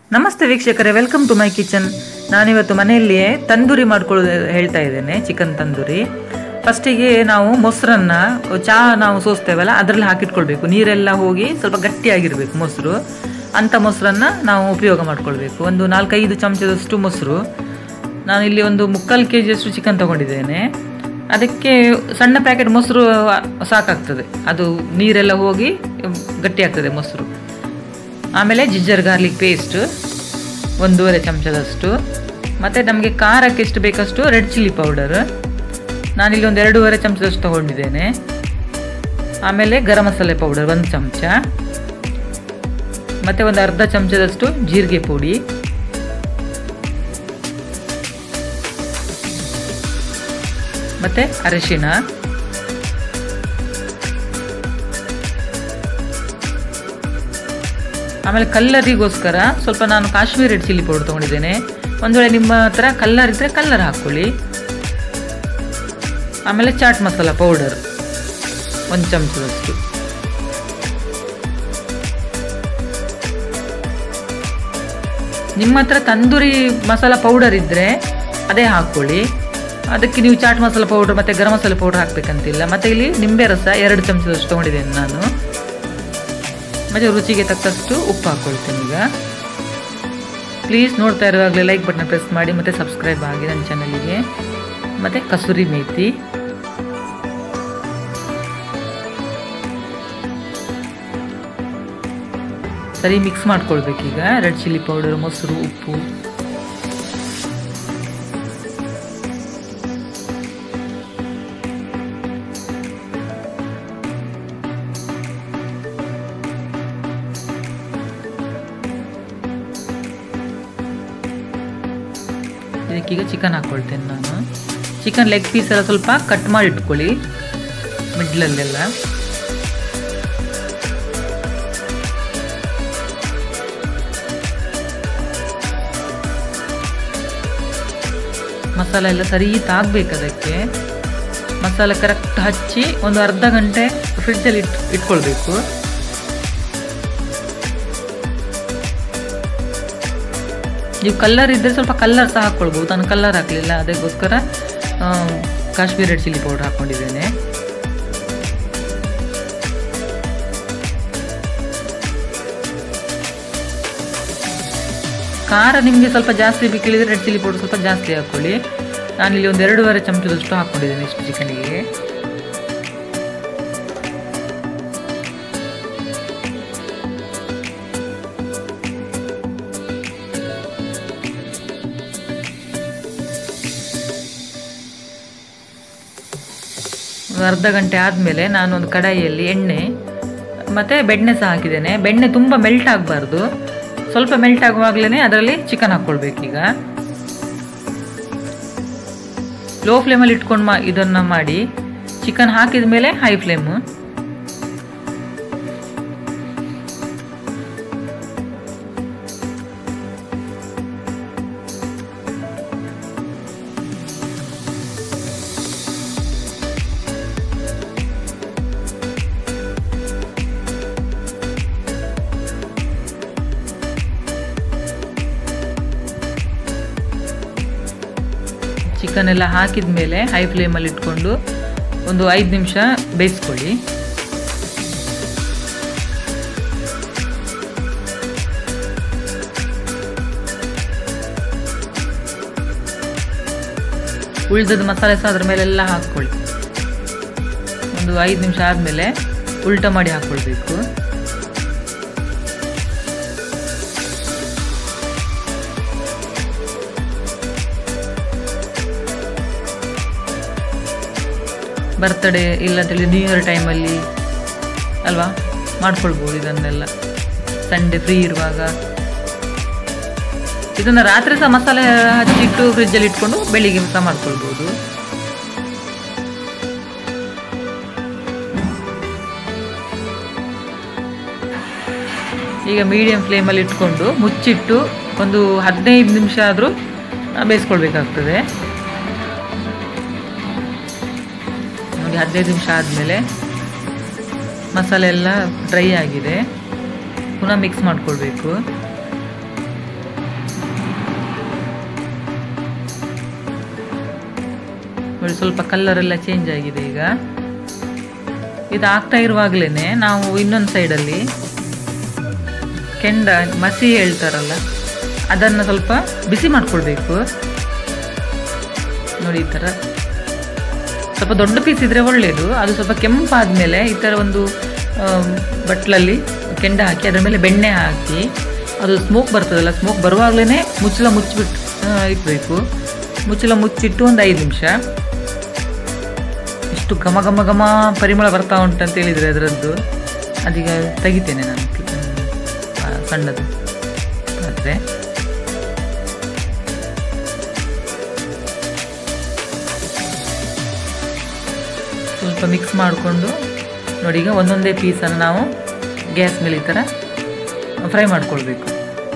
ನಮಸ್ತೆ ವೀಕ್ಷಕರೇ welcome to my kitchen ನಾನಿವತ್ತು ಮನೆಯಲ್ಲಿಯೇ ತಂದೂರಿ ಮಾಡ್ಕೊಳ್ಳೋದು ಹೇಳ್ತಾ ಇದ್ದೇನೆ ಚಿಕನ್ ತಂದೂರಿ ಫಸ್ಟಿಗೆ ನಾವು ಮೊಸರನ್ನ ಚಹಾ ನಾವು ಸೋಸ್ತೇವಲ್ಲ ಅದರಲ್ಲಿ ಹಾಕಿಟ್ಕೊಳ್ಬೇಕು ನೀರೆಲ್ಲ ಹೋಗಿ ಸ್ವಲ್ಪ ಗಟ್ಟಿಯಾಗಿರಬೇಕು ಮೊಸರು ಅಂಥ ಮೊಸರನ್ನ ನಾವು ಉಪಯೋಗ ಮಾಡ್ಕೊಳ್ಬೇಕು ಒಂದು ನಾಲ್ಕೈದು ಚಮಚದಷ್ಟು ಮೊಸರು ನಾನು ಇಲ್ಲಿ ಒಂದು ಮುಕ್ಕಾಲು ಕೆ ಜಿಯಷ್ಟು ಚಿಕನ್ ತಗೊಂಡಿದ್ದೇನೆ ಅದಕ್ಕೆ ಸಣ್ಣ ಪ್ಯಾಕೆಟ್ ಮೊಸರು ಸಾಕಾಗ್ತದೆ ಅದು ನೀರೆಲ್ಲ ಹೋಗಿ ಗಟ್ಟಿಯಾಗ್ತದೆ ಮೊಸರು ಆಮೇಲೆ ಜಿಂಜರ್ ಗಾರ್ಲಿಕ್ ಪೇಸ್ಟ್ ಒಂದೂವರೆ ಚಮಚದಷ್ಟು ಮತ್ತು ನಮಗೆ ಖಾರಕ್ಕೆ ಎಷ್ಟು ಬೇಕಷ್ಟು ರೆಡ್ ಚಿಲ್ಲಿ ಪೌಡರ್ ನಾನಿಲ್ಲಿ ಒಂದು ಎರಡೂವರೆ ಚಮಚದಷ್ಟು ತಗೊಂಡಿದ್ದೇನೆ ಆಮೇಲೆ ಗರಂ ಮಸಾಲೆ ಪೌಡರ್ ಒಂದು ಚಮಚ ಮತ್ತು ಒಂದು ಅರ್ಧ ಚಮಚದಷ್ಟು ಜೀರಿಗೆ ಪುಡಿ ಮತ್ತು ಅರಿಶಿಣ ಆಮೇಲೆ ಕಲ್ಲರಿಗೋಸ್ಕರ ಸ್ವಲ್ಪ ನಾನು ಕಾಶ್ಮೀರಿ ರೆಡ್ ಚಿಲ್ಲಿ ಪೌಡರ್ ತೊಗೊಂಡಿದ್ದೇನೆ ಒಂದು ವೇಳೆ ನಿಮ್ಮ ಹತ್ರ ಕಲ್ಲರ್ ಇದ್ದರೆ ಕಲ್ಲರ್ ಹಾಕ್ಕೊಳ್ಳಿ ಆಮೇಲೆ ಚಾಟ್ ಮಸಾಲ ಪೌಡರ್ ಒಂದು ಚಮಚದಷ್ಟು ನಿಮ್ಮ ಹತ್ರ ತಂದೂರಿ ಮಸಾಲ ಪೌಡರ್ ಇದ್ದರೆ ಅದೇ ಹಾಕ್ಕೊಳ್ಳಿ ಅದಕ್ಕೆ ನೀವು ಚಾಟ್ ಮಸಾಲ ಪೌಡರ್ ಮತ್ತು ಗರಂ ಮಸಾಲೆ ಪೌಡರ್ ಹಾಕಬೇಕಂತಿಲ್ಲ ಮತ್ತು ಇಲ್ಲಿ ನಿಂಬೆ ರಸ ಎರಡು ಚಮಚದಷ್ಟು ತೊಗೊಂಡಿದ್ದೇನೆ ನಾನು ಮತ್ತು ರುಚಿಗೆ ತಕ್ಕಷ್ಟು ಉಪ್ಪು ಹಾಕ್ಕೊಳ್ತೇನೆ ಈಗ ಪ್ಲೀಸ್ ನೋಡ್ತಾ ಇರುವಾಗಲೇ ಲೈಕ್ ಬಟನ್ ಪ್ರೆಸ್ ಮಾಡಿ ಮತ್ತು ಸಬ್ಸ್ಕ್ರೈಬ್ ಆಗಿ ನನ್ನ ಚಾನಲಿಗೆ ಮತ್ತು ಕಸೂರಿ ಮೇಥಿ ಸರಿ ಮಿಕ್ಸ್ ಮಾಡ್ಕೊಳ್ಬೇಕೀಗ ರೆಡ್ ಚಿಲ್ಲಿ ಪೌಡರ್ ಮೊಸರು ಉಪ್ಪು ಇದಕ್ಕೀಗ ಚಿಕನ್ ಹಾಕ್ಕೊಳ್ತೇನೆ ನಾನು ಚಿಕನ್ ಲೆಗ್ ಪೀಸ್ ಎಲ್ಲ ಸ್ವಲ್ಪ ಕಟ್ ಮಾಡಿ ಇಟ್ಕೊಳ್ಳಿ ಮಿಡ್ಲಲ್ಲೆಲ್ಲ ಮಸಾಲ ಎಲ್ಲ ಸರಿ ತಾಗಬೇಕು ಅದಕ್ಕೆ ಮಸಾಲ ಕರೆಕ್ಟ್ ಹಚ್ಚಿ ಒಂದು ಅರ್ಧ ಗಂಟೆ ಫ್ರಿಡ್ಜಲ್ಲಿ ಇಟ್ ಇಟ್ಕೊಳ್ಬೇಕು ನೀವು ಕಲ್ಲರ್ ಇದ್ದರೆ ಸ್ವಲ್ಪ ಕಲ್ಲರ್ ಸಹ ಹಾಕ್ಕೊಳ್ಬೋದು ನಾನು ಕಲ್ಲರ್ ಹಾಕಲಿಲ್ಲ ಅದಕ್ಕೋಸ್ಕರ ಕಾಶ್ಮೀರ್ ರೆಡ್ ಚಿಲ್ಲಿ ಪೌಡರ್ ಹಾಕ್ಕೊಂಡಿದ್ದೇನೆ ಖಾರ ನಿಮಗೆ ಸ್ವಲ್ಪ ಜಾಸ್ತಿ ಬೇಕಿಳಿದ್ರೆ ರೆಡ್ ಚಿಲ್ಲಿ ಪೌಡರ್ ಸ್ವಲ್ಪ ಜಾಸ್ತಿ ಹಾಕ್ಕೊಳ್ಳಿ ನಾನಿಲ್ಲಿ ಒಂದು ಎರಡೂವರೆ ಚಮಚದಷ್ಟು ಹಾಕ್ಕೊಂಡಿದ್ದೇನೆ ಇಷ್ಟು ಚಿಕನಿಗೆ ಒಂದು ಅರ್ಧ ಗಂಟೆ ಆದಮೇಲೆ ನಾನು ಒಂದು ಕಡಾಯಿಯಲ್ಲಿ ಎಣ್ಣೆ ಮತ್ತು ಬೆಣ್ಣೆ ಸಹ ಹಾಕಿದ್ದೇನೆ ಬೆಣ್ಣೆ ತುಂಬ ಮೆಲ್ಟ್ ಆಗಬಾರ್ದು ಸ್ವಲ್ಪ ಮೆಲ್ಟ್ ಆಗುವಾಗಲೇ ಅದರಲ್ಲಿ ಚಿಕನ್ ಹಾಕ್ಕೊಳ್ಬೇಕೀಗ ಲೋ ಫ್ಲೇಮಲ್ಲಿ ಇಟ್ಕೊಂಡು ಮಾ ಇದನ್ನು ಮಾಡಿ ಚಿಕನ್ ಹಾಕಿದ ಮೇಲೆ ಹೈ ಫ್ಲೇಮು ಚಿಕನ್ ಎಲ್ಲ ಹಾಕಿದ ಮೇಲೆ ಹೈ ಫ್ಲೇಮಲ್ಲಿ ಇಟ್ಕೊಂಡು ಒಂದು ಐದು ನಿಮಿಷ ಬೇಯಿಸ್ಕೊಳ್ಳಿ ಉಳಿದದ ಮಸಾಲೆ ಸಹ ಅದ್ರ ಮೇಲೆಲ್ಲ ಹಾಕ್ಕೊಳ್ಳಿ ಒಂದು ಐದು ನಿಮಿಷ ಆದಮೇಲೆ ಉಲ್ಟ ಮಾಡಿ ಹಾಕ್ಕೊಳ್ಬೇಕು ಬರ್ತ್ಡೇ ಇಲ್ಲಂತೇಳಿ ನ್ಯೂ ಇಯರ್ ಟೈಮಲ್ಲಿ ಅಲ್ವಾ ಮಾಡ್ಕೊಳ್ಬೋದು ಇದನ್ನೆಲ್ಲ ಸಂಡೇ ಫ್ರೀ ಇರುವಾಗ ಇದನ್ನು ರಾತ್ರಿ ಸಹ ಮಸಾಲೆ ಹಚ್ಚಿಟ್ಟು ಫ್ರಿಜ್ಜಲ್ಲಿ ಇಟ್ಕೊಂಡು ಬೆಳಿಗ್ಗೆ ಸಹ ಮಾಡ್ಕೊಳ್ಬೋದು ಈಗ ಮೀಡಿಯಂ ಫ್ಲೇಮಲ್ಲಿ ಇಟ್ಕೊಂಡು ಮುಚ್ಚಿಟ್ಟು ಒಂದು ಹದಿನೈದು ನಿಮಿಷ ಆದರೂ ಬೇಯಿಸ್ಕೊಳ್ಬೇಕಾಗ್ತದೆ ನೋಡಿ ಹದಿನೈದು ನಿಮಿಷ ಆದಮೇಲೆ ಮಸಾಲೆ ಎಲ್ಲ ಡ್ರೈ ಆಗಿದೆ ಪುನಃ ಮಿಕ್ಸ್ ಮಾಡ್ಕೊಳ್ಬೇಕು ನೋಡಿ ಸ್ವಲ್ಪ ಕಲರ್ ಎಲ್ಲ ಚೇಂಜ್ ಆಗಿದೆ ಈಗ ಇದು ಆಗ್ತಾ ಇರುವಾಗಲೇ ನಾವು ಇನ್ನೊಂದು ಸೈಡಲ್ಲಿ ಕೆಂಡ ಮಸಿ ಹೇಳ್ತಾರಲ್ಲ ಅದನ್ನು ಸ್ವಲ್ಪ ಬಿಸಿ ಮಾಡ್ಕೊಳ್ಬೇಕು ನೋಡಿ ಈ ಥರ ಸ್ವಲ್ಪ ದೊಡ್ಡ ಪೀಸ್ ಇದ್ರೆ ಒಳ್ಳೆಯದು ಅದು ಸ್ವಲ್ಪ ಕೆಂಪಾದ್ಮೇಲೆ ಈ ಥರ ಒಂದು ಆಮ್, ಬಟ್ಲಲ್ಲಿ ಕೆಂಡ ಹಾಕಿ ಅದರ ಮೇಲೆ ಬೆಣ್ಣೆ ಹಾಕಿ ಅದು ಸ್ಮೋಕ್ ಬರ್ತದಲ್ಲ ಸ್ಮೋಕ್ ಬರುವಾಗಲೇ ಮುಚ್ಚಳ ಮುಚ್ಚಿಬಿಟ್ಟು ಆ, ಇಟ್ಬೇಕು ಮುಚ್ಚಳ ಮುಚ್ಚಿಟ್ಟು ಒಂದು ಐದು ನಿಮಿಷ ಎಷ್ಟು ಘಮ ಘಮ ಘಮ ಪರಿಮಳ ಬರ್ತಾ ಉಂಟು ಅಂತ ಹೇಳಿದರೆ ಅದರದ್ದು ಅದೀಗ ತೆಗಿತೇನೆ ನಾನು ಆ, ಸಣ್ಣದು ಪಾತ್ರೆ ಸ್ವಲ್ಪ ಮಿಕ್ಸ್ ಮಾಡಿಕೊಂಡು ನೋಡಿ ಈಗ ಒಂದೊಂದೇ ಪೀಸನ್ನು ನಾವು ಗ್ಯಾಸ್ ಮೇಲೆ ಈ ಥರ ಫ್ರೈ ಮಾಡ್ಕೊಳ್ಬೇಕು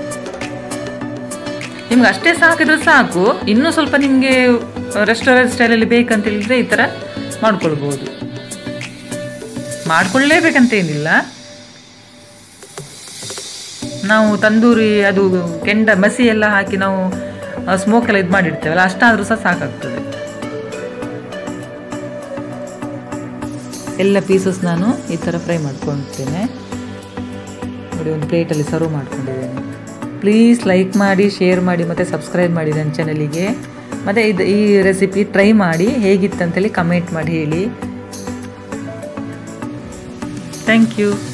ನಿಮ್ಗೆ ಅಷ್ಟೇ ಸಾಕಿದ್ರೆ ಸಾಕು ಇನ್ನೂ ಸ್ವಲ್ಪ ನಿಮಗೆ ರೆಸ್ಟೋರೆಂಟ್ ಸ್ಟೈಲಲ್ಲಿ ಬೇಕಂತ ಹೇಳಿದ್ರೆ ಈ ಥರ ಮಾಡ್ಕೊಳ್ಬೋದು ಮಾಡ್ಕೊಳ್ಳೇಬೇಕಂತ ಏನಿಲ್ಲ ನಾವು ತಂದೂರಿ ಅದು ಕೆಂಡ ಮಸಿ ಎಲ್ಲ ಹಾಕಿ ನಾವು ಸ್ಮೋಕ್ ಎಲ್ಲ ಇದು ಮಾಡಿಡ್ತೇವಲ್ಲ ಅಷ್ಟಾದರೂ ಸಹ ಸಾಕಾಗ್ತದೆ ಎಲ್ಲ ಪೀಸಸ್ ನಾನು ಈ ಥರ ಫ್ರೈ ಮಾಡ್ಕೊಳ್ತೇನೆ ನೋಡಿ ಒಂದು ಪ್ಲೇಟಲ್ಲಿ ಸರ್ವ್ ಮಾಡ್ಕೊಂಡಿದ್ದೇನೆ ಪ್ಲೀಸ್ ಲೈಕ್ ಮಾಡಿ ಶೇರ್ ಮಾಡಿ ಮತ್ತು ಸಬ್ಸ್ಕ್ರೈಬ್ ಮಾಡಿ ನನ್ನ ಚಾನಲಿಗೆ ಮತ್ತು ಇದು ಈ ರೆಸಿಪಿ ಟ್ರೈ ಮಾಡಿ ಹೇಗಿತ್ತಂತೇಳಿ ಕಮೆಂಟ್ ಮಾಡಿ ಹೇಳಿ ಥ್ಯಾಂಕ್ ಯು